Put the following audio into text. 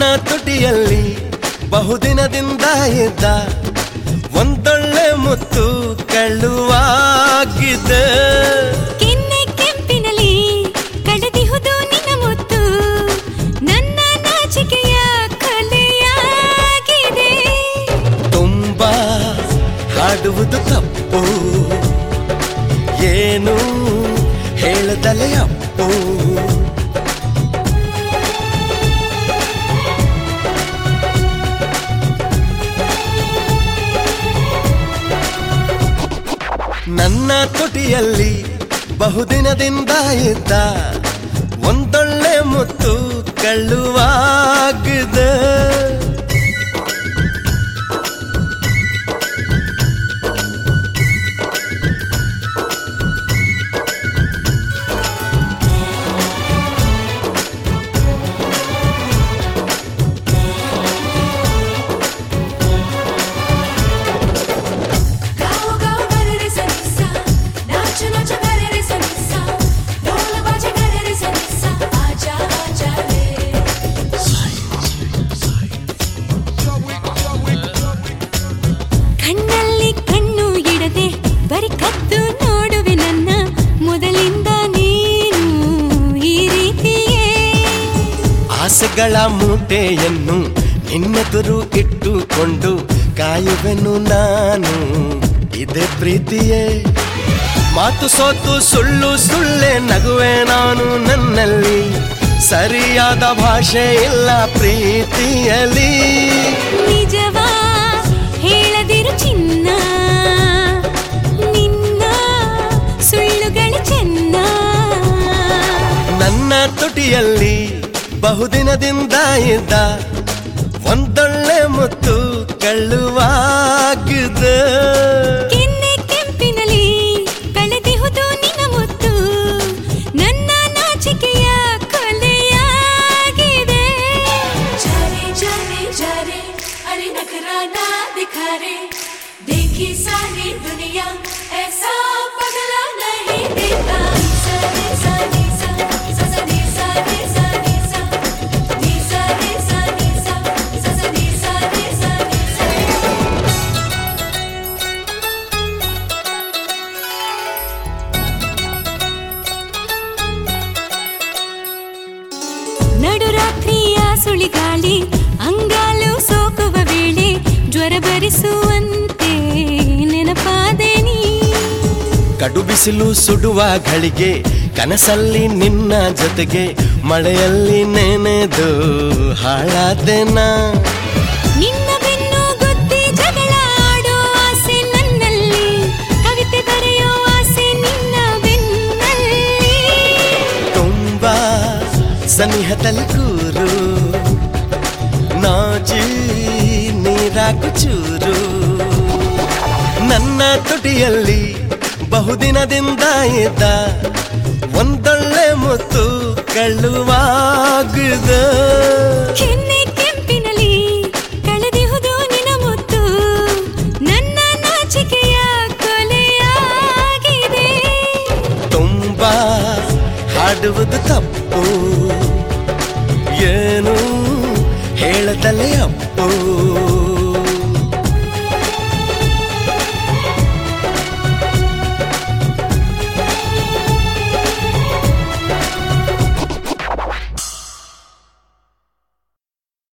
ನನ್ನ ತುಟಿಯಲ್ಲಿ ಬಹುದಿನದಿಂದ ಇದ್ದ ಒಂದೊಳ್ಳೆ ಮುತ್ತು ಕಳ್ಳುವಾಗಿದೆ ಕೆನ್ನೆ ಕೆಂಪಿನಲ್ಲಿ ಕಳೆದಿಹುದು ನಿನ್ನ ಮುತ್ತು ನನ್ನ ನಾಚಿಕೆಯ ಕಲೆಯಾಗಿದೆ ತುಂಬಾ ಹಾಡುವುದು ತಪ್ಪು ಏನು ಹೇಳದಲೆ ಅಪ್ಪು ನನ್ನ ತುಟಿಯಲ್ಲಿ ಬಹುದಿನದಿಂದ ಇದ್ದ ಒಂದೊಳ್ಳೆ ಮುತ್ತು ಕಳ್ಳುವಾಗಿದೆ गाओ गाओ करे रे सनिसा नाच नाच करे रे सनिसा ढोल बाजे करे रे सनिसा आजा आजा रे ಕಣ್ಣಲ್ಲಿ ಕಣ್ಣು ಇಡದೆ ಬರಿ ಕದ್ದು ನೋಡುವೆ ನನ್ನ ಮೊದಲಿಂದ ನೀನು ಈ ರೀತಿಯೇ ಆಸೆಗಳ ಮೂಟೆಯನ್ನು ನಿನ್ನೆದುರು ಇಟ್ಟುಕೊಂಡು ಕಾಯುವೆನು ನಾನು ಇದೇ ಪ್ರೀತಿಯೇ ಮಾತು ಸೋತು ಸುಳ್ಳು ಸುಳ್ಳೆ ನಗುವೆ ನಾನು ನನ್ನಲ್ಲಿ ಸರಿಯಾದ ಭಾಷೆ ಇಲ್ಲ ಪ್ರೀತಿಯಲ್ಲಿ ನಿಜವಾ ಹೇಳದಿರು ಚಿನ್ನ ನಿನ್ನ ಸುಳ್ಳುಗಳ ಚೆನ್ನ ನನ್ನ ತುಟಿಯಲ್ಲಿ ಬಹುದಿನದಿಂದ ಇದ್ದ ಒಂದೊಳ್ಳೆ ಮುತ್ತು ಕಳ್ಳುವಾಗಿದೆ ಕೆನ್ನೆ ಕೆಂಪಿನಲ್ಲಿ ಕಳೆದಿಹುದು ನಿನ್ನ ಮುತ್ತು ನನ್ನ ನಾಚಿಕೆಯ ಕೊಲೆಯಾಗಿದೆ जारे जारे जारे अरे नखरा ना दिखा रे देखी सारी दुनिया ऐसा पगला नहीं देता सा रे सा रे सा सा सा रे सा रे सा रे सा रे सा रे सा रे सा सा सा रे सा रे सा रे सा ನಡುರಾತ್ರಿಯ ಸುಳಿಗಾಳಿ ಅಂಗಾಲು ಸೋಕುವ ವೇಳೆ ಜ್ವರ ಬರಿಸುವಂತೆ ನೆನಪಾದೆ ನೀ ಕಡು ಬಿಸಿಲು ಸುಡುವ ಘಳಿಗೆ ಕನಸಲ್ಲಿ ನಿನ್ನ ಜೊತೆಗೆ ಮಳೆಯಲ್ಲಿ ನೆನೆದು ಹಾಳಾದೆನ ನಿನ್ನ ಬೆನ್ನು ಗುದ್ದಿ ಜಗಳ ಆಡೋ ಆಸೆ ನನ್ನಲ್ಲಿ ಕವಿತೆ ಬರೆಯೋ ಆಸೆ ನಿನ್ನ ಬೆನ್ನಲ್ಲಿ ತುಂಬಾ ಸನಿಹದಲ್ಲಿ ಕೂರು ನಾಚಿ ನೀರಾಕು ಚೂರು ನನ್ನ ತುಟಿಯಲ್ಲಿ ಬಹುದಿನದಿಂದ ಇದ್ದ ಒಂದೊಳ್ಳೆ ಮುತ್ತು ಕಳ್ಳುವಾಗಿದೆ ಕೆನ್ನೆ ಕೆಂಪಿನಲ್ಲಿ ಕಳೆದಿಹುದು ನಿನ ಮುತ್ತು ನನ್ನ ನಾಚಿಕೆಯ ಕೊಲೆಯಾಗಿದೆ ತುಂಬಾ ಹಾಡುವುದು ತಪ್ಪು ಏನು ಹೇಳದಲೆ ಅಪ್ಪು